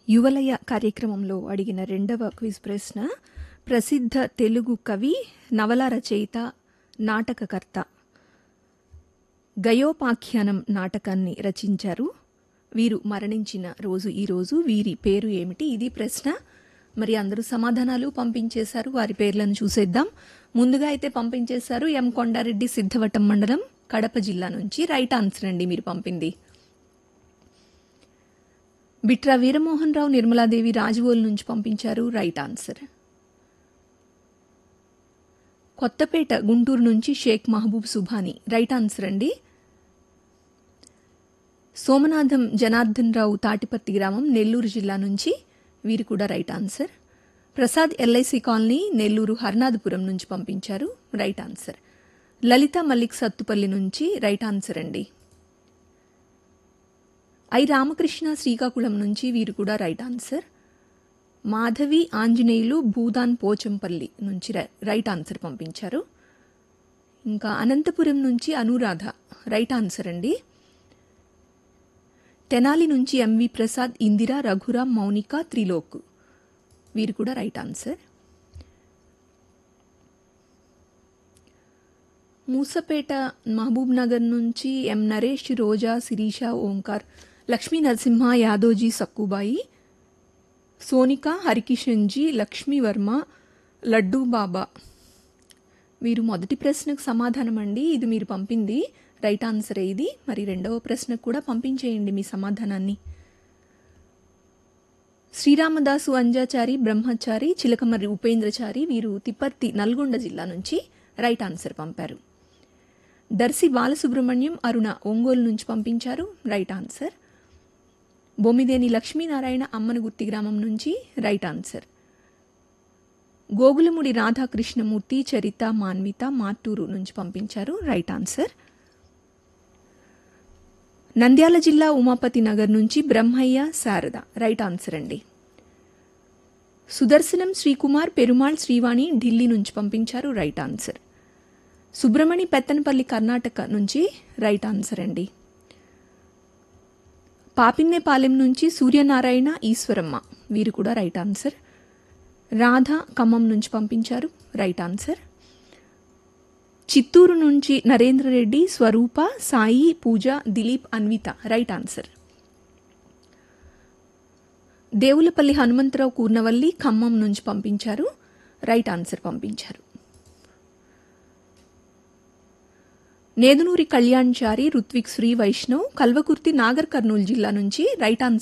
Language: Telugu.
యువలయ కార్యక్రమంలో అడిగిన రెండవ క్విజ్ ప్రశ్న ప్రసిద్ధ తెలుగు కవి నవల రచయిత నాటకకర్త గయోపాఖ్యానం నాటకాన్ని రచించారు వీరు మరణించిన రోజు ఈ రోజు వీరి పేరు ఏమిటి ఇది ప్రశ్న మరి అందరూ సమాధానాలు పంపించేశారు వారి పేర్లను చూసేద్దాం ముందుగా అయితే పంపించేశారు ఎం కొండారెడ్డి సిద్ధవటం మండలం కడప జిల్లా నుంచి రైట్ ఆన్సర్ అండి మీరు పంపింది బిట్రా వీరమోహన్ రావు నిర్మలాదేవి రాజవోలు నుంచి పంపించారు రైట్ ఆన్సర్ కొత్తపేట గుంటూరు నుంచి షేక్ మహబూబ్ సుభాని రైట్ ఆన్సర్ అండి సోమనాథం జనార్దన్ రావు తాటిపత్తి గ్రామం నెల్లూరు జిల్లా నుంచి వీరు కూడా right answer Prasad LIC colony Nellore Harnathapuram నుంచి పంపించారు రైట్ ఆన్సర్ లలిత మల్లిక్ సత్తుపల్లి నుంచి రైట్ ఆన్సర్ అండి ఐ రామకృష్ణ శ్రీకాకుళం నుంచి వీరు కూడా రైట్ ఆన్సర్ మాధవి ఆంజనేయులు భూదాన్ పోచంపల్లి నుంచి రైట్ ఆన్సర్ పంపించారు ఇంకా అనంతపురం నుంచి అనురాధ రైట్ ఆన్సర్ అండి తెనాలి నుంచి ఎంవి ప్రసాద్ ఇందిరా రఘురాం మౌనిక త్రిలోక్ వీరు కూడా రైట్ ఆన్సర్ మూసపేట మహబూబ్ నగర్ నుంచి ఎం నరేష్ రోజా శిరీష ఓంకార్ లక్ష్మీ నరసింహ యాదోజీ సక్కుబాయి సోనిక హరికిషన్జీ లక్ష్మీవర్మ లడ్డూ బాబా వీరు మొదటి ప్రశ్నకు సమాధానం అండి ఇది మీరు పంపింది రైట్ ఆన్సర్ ఇది మరి రెండవ ప్రశ్నకు కూడా పంపించేయండి మీ సమాధానాన్ని శ్రీరామదాసు అంజాచారి బ్రహ్మచారి చిలకమర్రి ఉపేంద్రచారి వీరు తిప్పర్తి నల్గొండ జిల్లా నుంచి రైట్ ఆన్సర్ పంపారు దర్శి బాలసుబ్రహ్మణ్యం అరుణ ఒంగోలు నుంచి పంపించారు రైట్ ఆన్సర్ బొమ్మిదేని లక్ష్మీనారాయణ అమ్మనగుర్తి గ్రామం నుంచి రైట్ ఆన్సర్ గోగులముడి రాధాకృష్ణమూర్తి చరిత మాన్విత మాటూరు నుంచి పంపించారు రైట్ ఆన్సర్ నంద్యాల జిల్లా ఉమాపతి నగర్ నుంచి బ్రహ్మయ్య శారద రైట్ ఆన్సర్ అండి సుదర్శనం శ్రీకుమార్ పెరుమాళ్ శ్రీవాణి ఢిల్లీ నుంచి పంపించారు రైట్ ఆన్సర్ సుబ్రమణి పెత్తనపల్లి కర్ణాటక నుంచి రైట్ ఆన్సర్ అండి పాపిన్నేపాలెం నుంచి సూర్యనారాయణ ఈశ్వరమ్మ వీరు కూడా రైట్ ఆన్సర్ రాధ ఖమ్మం నుంచి పంపించారు రైట్ ఆన్సర్ చిత్తూరు నుంచి నరేంద్ర రెడ్డి స్వరూప సాయి పూజ దిలీప్ అన్విత రైట్ ఆన్సర్ దేవులపల్లి హనుమంతరావు కూర్నవల్లి ఖమ్మం నుంచి పంపించారు రైట్ ఆన్సర్ పంపించారు నేదునూరి కళ్యాణ్ చారి రుత్విక్ శ్రీ వైష్ణవ్ కల్వకుర్తి నాగర్ కర్నూలు జిల్లా నుంచి రైట్ ఆన్సర్